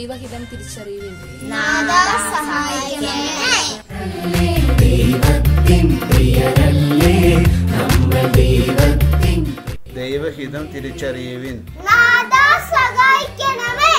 ദൈവഹിതം തിരിച്ചറിയുവിൻ നാദാ സഹായിക്കണമേ ദൈവഹിതം തിരിച്ചറിയുവിൻ നാദാ സഹായിക്കണമേ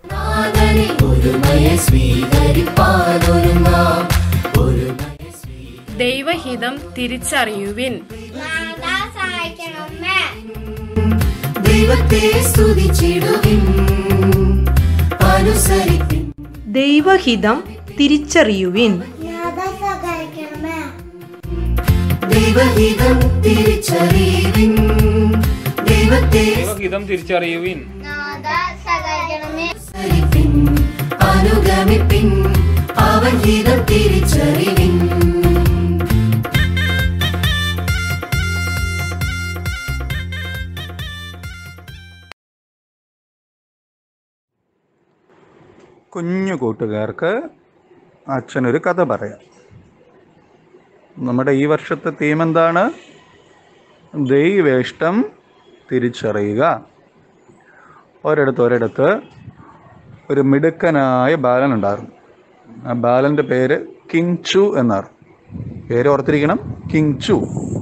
ദൈവഹിതം തിരിച്ചറിയുവിൻ നാദാ സഹായിക്കണമേ ദൈവത്തെ സ്തുതിച്ചിടുവിൻ അനുസരിപ്പിൻ ദൈവഹിതം തിരിച്ചറിയുവിൻ നാദാ സഹായിക്കണമേ ദൈവഹിതം തിരിച്ചറിയുവിൻ ദൈവത്തെ ദൈവഹിതം തിരിച്ചറിയുവിൻ നാദാ സഹായിക്കണമേ അനുസരിപ്പിൻ അനുഗമിപ്പിൻ അവൻ ഹിതം തിരിച്ചറിവിൻ കുഞ്ഞു കൂട്ടുകാർക്ക് അച്ഛനൊരു കഥ പറയാം നമ്മുടെ ഈ വർഷത്തെ തീം എന്താണ് ദൈവേഷ്ടം തിരിച്ചറിയുക ഒരിടത്ത് ഒരിടത്ത് ഒരു മിടുക്കനായ ബാലൻ ഉണ്ടായിരുന്നു ആ ബാലൻ്റെ പേര് കിങ് ചു എന്നാണ് പേര് ഓർത്തിരിക്കണം കിങ് ചു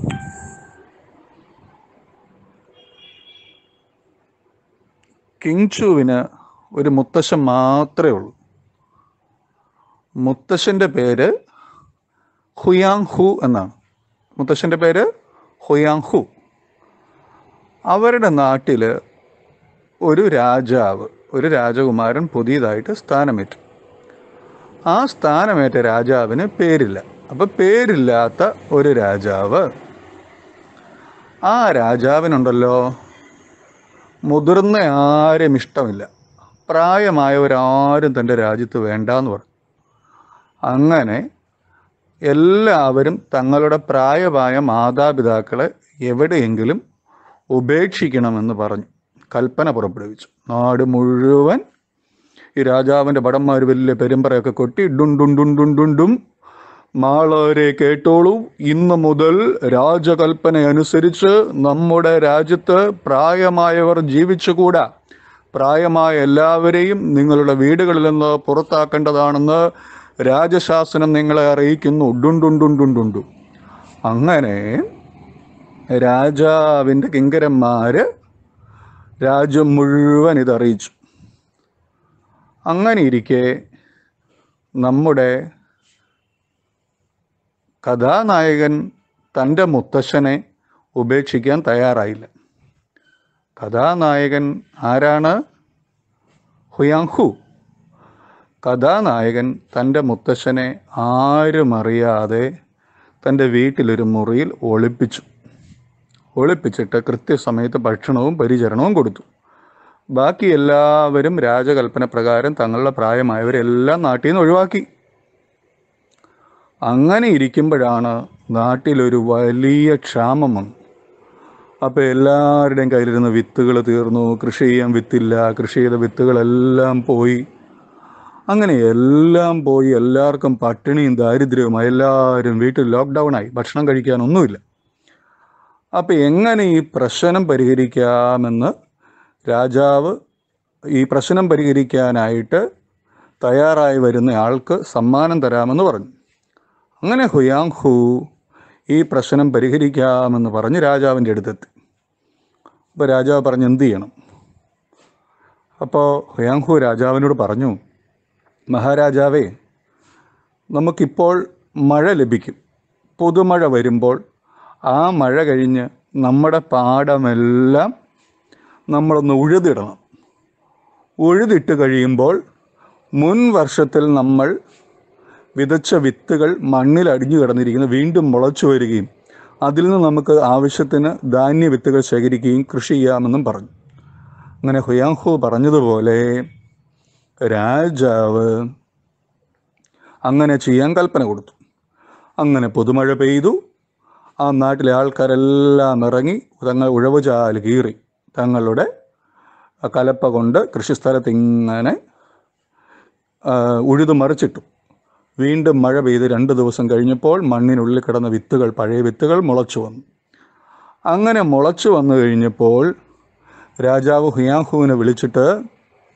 കിങ് ചുവിന് ഒരു മുത്തശ്ശൻ മാത്രമേ ഉള്ളൂ മുത്തശ്ശൻ്റെ പേര് ഹുയാങ് ഹു എന്നാണ് മുത്തശ്ശൻ്റെ പേര് ഹുയാങ് ഹു അവരുടെ നാട്ടിൽ ഒരു രാജാവ് ഒരു രാജകുമാരൻ പുതിയതായിട്ട് സ്ഥാനമേറ്റു ആ സ്ഥാനമേറ്റ രാജാവിന് പേരില്ല അപ്പം പേരില്ലാത്ത ഒരു രാജാവ് ആ രാജാവിനുണ്ടല്ലോ മുതിർന്ന ആരും ഇഷ്ടമില്ല പ്രായമായവരാരും തൻ്റെ രാജ്യത്ത് വേണ്ടാന്ന് പറഞ്ഞു അങ്ങനെ എല്ലാവരും തങ്ങളുടെ പ്രായമായ മാതാപിതാക്കളെ എവിടെയെങ്കിലും ഉപേക്ഷിക്കണമെന്ന് പറഞ്ഞു കൽപ്പന പുറപ്പെടുവിച്ചു നാട് മുഴുവൻ ഈ രാജാവിൻ്റെ ഭടന്മാർ വലിയ പെരുമ്പറയൊക്കെ കൊട്ടി ഡും ഡും ഡും ഡും ഡും ഡും മാളവരെ കേട്ടോളൂ ഇന്ന് മുതൽ രാജകൽപ്പന അനുസരിച്ച് നമ്മുടെ രാജ്യത്ത് പ്രായമായവർ ജീവിച്ചുകൂടാ പ്രായമായ എല്ലാവരെയും നിങ്ങളുടെ വീടുകളിൽ നിന്ന് പുറത്താക്കേണ്ടതാണെന്ന് രാജശാസനം നിങ്ങളെ അറിയിക്കുന്നു ഡുണ്ടുണ്ടുണ്ടുണ്ടുണ്ടു അങ്ങനെ രാജാവിൻ്റെ കിങ്കരന്മാര് രാജ്യം മുഴുവൻ ഇതറിയിച്ചു അങ്ങനെ ഇരിക്കെ നമ്മുടെ കഥാനായകൻ തൻ്റെ മുത്തശ്ശനെ ഉപേക്ഷിക്കാൻ തയ്യാറായില്ല കഥാനായകൻ ആരാണ് ഹുയാങ് ഹു കഥാനായകൻ തൻ്റെ മുത്തശ്ശനെ ആരും അറിയാതെ തൻ്റെ വീട്ടിലൊരു മുറിയിൽ ഒളിപ്പിച്ചു ഒളിപ്പിച്ചിട്ട് കൃത്യസമയത്ത് ഭക്ഷണവും പരിചരണവും കൊടുത്തു ബാക്കി എല്ലാവരും രാജകൽപ്പന പ്രകാരം തങ്ങളുടെ പ്രായമായവരെല്ലാം നാട്ടിൽ നിന്ന് ഒഴിവാക്കി അങ്ങനെ ഇരിക്കുമ്പോഴാണ് നാട്ടിലൊരു വലിയ ക്ഷാമം വന്നു അപ്പോൾ എല്ലാവരുടെയും കയ്യിലിരുന്ന വിത്തുകൾ തീർന്നു കൃഷി ചെയ്യാൻ വിത്തില്ല കൃഷി ചെയ്ത വിത്തുകളെല്ലാം പോയി അങ്ങനെ എല്ലാം പോയി എല്ലാവർക്കും പട്ടിണിയും ദാരിദ്ര്യവും എല്ലാവരും വീട്ടിൽ ലോക്ക്ഡൗൺ ആയി ഭക്ഷണം കഴിക്കാനൊന്നുമില്ല അപ്പം എങ്ങനെ ഈ പ്രശ്നം പരിഹരിക്കാമെന്ന് രാജാവ് ഈ പ്രശ്നം പരിഹരിക്കാനായിട്ട് തയ്യാറായി വരുന്ന ആൾക്ക് സമ്മാനം തരാമെന്ന് പറഞ്ഞു അങ്ങനെ ഹുയാങ് ഹു ഈ പ്രശ്നം പരിഹരിക്കാമെന്ന് പറഞ്ഞ് രാജാവിൻ്റെ അടുത്തെത്തി അപ്പോൾ രാജാവ് പറഞ്ഞു എന്ത് ചെയ്യണം അപ്പോൾ ഹുയാങ് ഹു രാജാവിനോട് പറഞ്ഞു മഹാരാജാവേ നമുക്കിപ്പോൾ മഴ ലഭിക്കും പുതുമഴ വരുമ്പോൾ ആ മഴ കഴിഞ്ഞ് നമ്മുടെ പാടമെല്ലാം നമ്മളൊന്ന് ഉഴുതിടണം ഉഴുതിട്ട് കഴിയുമ്പോൾ മുൻ വർഷത്തിൽ നമ്മൾ വിതച്ച വിത്തുകൾ മണ്ണിൽ അടിഞ്ഞു കിടന്നിരിക്കുന്ന വീണ്ടും മുളച്ചു വരികയും അതിൽ നിന്ന് നമുക്ക് ആവശ്യത്തിന് ധാന്യ വിത്തുകൾ ശേഖരിക്കുകയും കൃഷി ചെയ്യാമെന്നും പറഞ്ഞു അങ്ങനെ ഹുയാങ്ഹു പറഞ്ഞതുപോലെ രാജാവ് അങ്ങനെ ചെയ്യാൻ കൽപ്പന കൊടുത്തു അങ്ങനെ പുതുമഴ പെയ്തു ആ നാട്ടിലെ ആൾക്കാരെല്ലാം ഇറങ്ങി തങ്ങൾ ഉഴവുചാല് കീറി തങ്ങളുടെ കലപ്പ കൊണ്ട് കൃഷിസ്ഥലത്ത് ഇങ്ങനെ ആ, ഉഴുതു മറിച്ചിട്ടു വീണ്ടും മഴ പെയ്ത് രണ്ട് ദിവസം കഴിഞ്ഞപ്പോൾ മണ്ണിനുള്ളിൽ കിടന്ന വിത്തുകൾ പഴയ വിത്തുകൾ മുളച്ചു വന്നു അങ്ങനെ മുളച്ചു വന്നു കഴിഞ്ഞപ്പോൾ രാജാവ് ഹുയാഹുവിനെ വിളിച്ചിട്ട്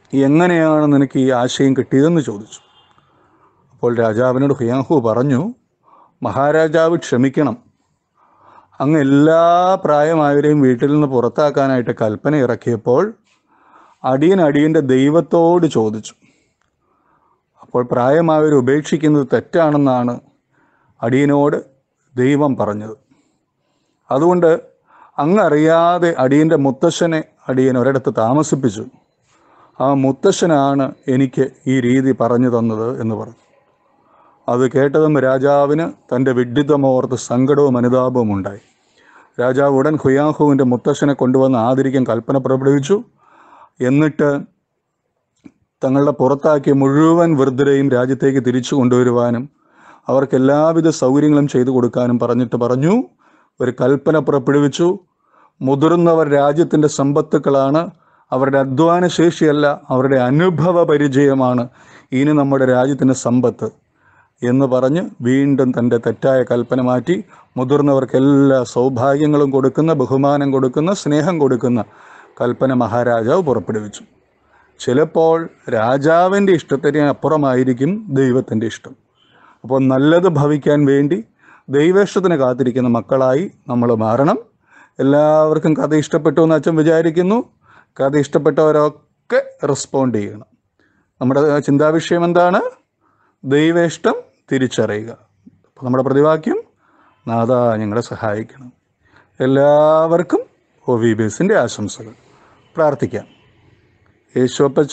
എങ്ങനെയാണ് നിനക്ക് ഈ ആശയം കിട്ടിയതെന്ന് ചോദിച്ചു അപ്പോൾ രാജാവിനോട് ഹുയാഹു പറഞ്ഞു മഹാരാജാവ് ക്ഷമിക്കണം അങ്ങ് എല്ലാ പ്രായമായവരെയും വീട്ടിൽ നിന്ന് പുറത്താക്കാനായിട്ട് കൽപ്പന ഇറക്കിയപ്പോൾ അടിയൻ അടിയൻ്റെ ദൈവത്തോട് ചോദിച്ചു അപ്പോൾ പ്രായമായവർ ഉപേക്ഷിക്കുന്നത് തെറ്റാണെന്നാണ് അടിയനോട് ദൈവം പറഞ്ഞത് അതുകൊണ്ട് അങ്ങ് അറിയാതെ അടിയൻ്റെ മുത്തശ്ശനെ അടിയൻ ഒരിടത്ത് താമസിപ്പിച്ചു ആ മുത്തശ്ശനാണ് എനിക്ക് ഈ രീതി പറഞ്ഞു തന്നത് എന്ന് പറഞ്ഞു അത് കേട്ടതും രാജാവിന് തൻ്റെ വിഡ്ഢിത്തമോർത്ത് സങ്കടവും അനുതാപവും ഉണ്ടായി രാജാവ് ഉടൻ ഹുയാഹുവിൻ്റെ മുത്തശ്ശനെ കൊണ്ടുവന്ന് ആദരിക്കാൻ കൽപ്പന പുറപ്പെടുവിച്ചു എന്നിട്ട് തങ്ങളുടെ പുറത്താക്കിയ മുഴുവൻ വൃദ്ധരെയും രാജ്യത്തേക്ക് തിരിച്ചു കൊണ്ടുവരുവാനും അവർക്ക് എല്ലാവിധ സൗകര്യങ്ങളും ചെയ്തു കൊടുക്കാനും പറഞ്ഞിട്ട് പറഞ്ഞു ഒരു കൽപ്പന പുറപ്പെടുവിച്ചു മുതിർന്നവർ രാജ്യത്തിൻ്റെ സമ്പത്തുക്കളാണ് അവരുടെ അധ്വാന ശേഷിയല്ല അവരുടെ അനുഭവ പരിചയമാണ് ഇനി നമ്മുടെ രാജ്യത്തിൻ്റെ സമ്പത്ത് എന്ന് പറഞ്ഞ് വീണ്ടും തൻ്റെ തെറ്റായ കൽപ്പന മാറ്റി മുതിർന്നവർക്ക് എല്ലാ സൗഭാഗ്യങ്ങളും കൊടുക്കുന്ന ബഹുമാനം കൊടുക്കുന്ന സ്നേഹം കൊടുക്കുന്ന കൽപ്പന മഹാരാജാവ് പുറപ്പെടുവിച്ചു ചിലപ്പോൾ രാജാവിൻ്റെ ഇഷ്ടത്തിന് അപ്പുറമായിരിക്കും ദൈവത്തിൻ്റെ ഇഷ്ടം അപ്പോൾ നല്ലത് ഭവിക്കാൻ വേണ്ടി ദൈവേഷ്ടത്തിന് കാത്തിരിക്കുന്ന മക്കളായി നമ്മൾ മാറണം എല്ലാവർക്കും കഥ ഇഷ്ടപ്പെട്ടു എന്ന് അച്ഛൻ വിചാരിക്കുന്നു കഥ ഇഷ്ടപ്പെട്ടവരൊക്കെ റെസ്പോണ്ട് ചെയ്യണം നമ്മുടെ ചിന്താവിഷയം എന്താണ് ദൈവേഷ്ടം തിരിച്ചറിയുക അപ്പോൾ നമ്മുടെ പ്രതിവാക്യം നാഥ ഞങ്ങളെ സഹായിക്കണം എല്ലാവർക്കും ഒ വി ബേസിൻ്റെ ആശംസകൾ പ്രാർത്ഥിക്കാം യേശോപ്പച്ച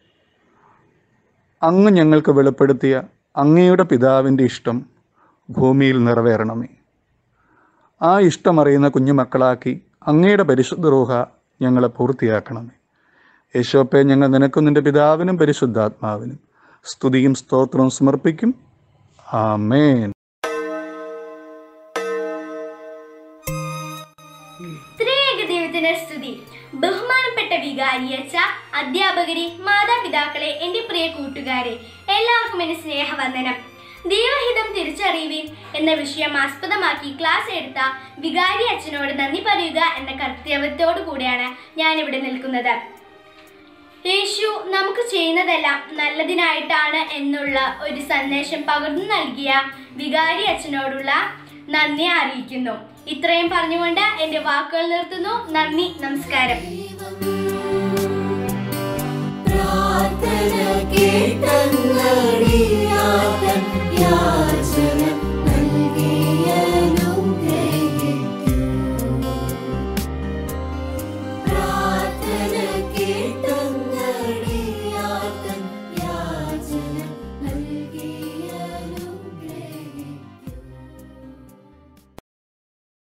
അങ്ങ് ഞങ്ങൾക്ക് വെളിപ്പെടുത്തിയ അങ്ങയുടെ പിതാവിൻ്റെ ഇഷ്ടം ഭൂമിയിൽ നിറവേറണമേ ആ ഇഷ്ടമറിയുന്ന കുഞ്ഞുമക്കളാക്കി അങ്ങയുടെ പരിശുദ്ധ റൂഹ ഞങ്ങളെ പൂർത്തിയാക്കണമേ യേശോപ്പെ ഞങ്ങൾ നിനക്കും നിന്റെ പിതാവിനും പരിശുദ്ധാത്മാവിനും സ്തുതിയും സ്തോത്രവും സമർപ്പിക്കും ആമേൻ ത്രിയേക ദൈവത്തിന്റെ സ്തുതി ബഹുമാനപ്പെട്ട വികാരിയച്ച അധ്യാപകരെ മാതാപിതാക്കളെ എൻ്റെ പ്രിയ കൂട്ടുകാരെ എല്ലാവർക്കും എൻ്റെ സ്നേഹവന്ദനം ദൈവഹിതം തിരിച്ചറിയുവിൻ എന്ന വിഷയം ആസ്പദമാക്കി ക്ലാസ് എടുത്ത വികാരി അച്ഛനോട് നന്ദി പറയുക എന്ന കർത്തവ്യത്തോടു കൂടിയാണ് ഞാനിവിടെ നിൽക്കുന്നത് യേശു നമുക്ക് ചെയ്യുന്നതെല്ലാം നല്ലതിനായിട്ടാണ് എന്നുള്ള ഒരു സന്ദേശം പകർന്നു നൽകിയ വികാരി അച്ഛനോടുള്ള നന്ദി അറിയിക്കുന്നു ഇത്രയും പറഞ്ഞുകൊണ്ട് എൻ്റെ വാക്കുകൾ നിർത്തുന്നു നന്ദി നമസ്കാരം പ്രാർത്ഥന കേട്ടങ്ങടിയാതൻ യാ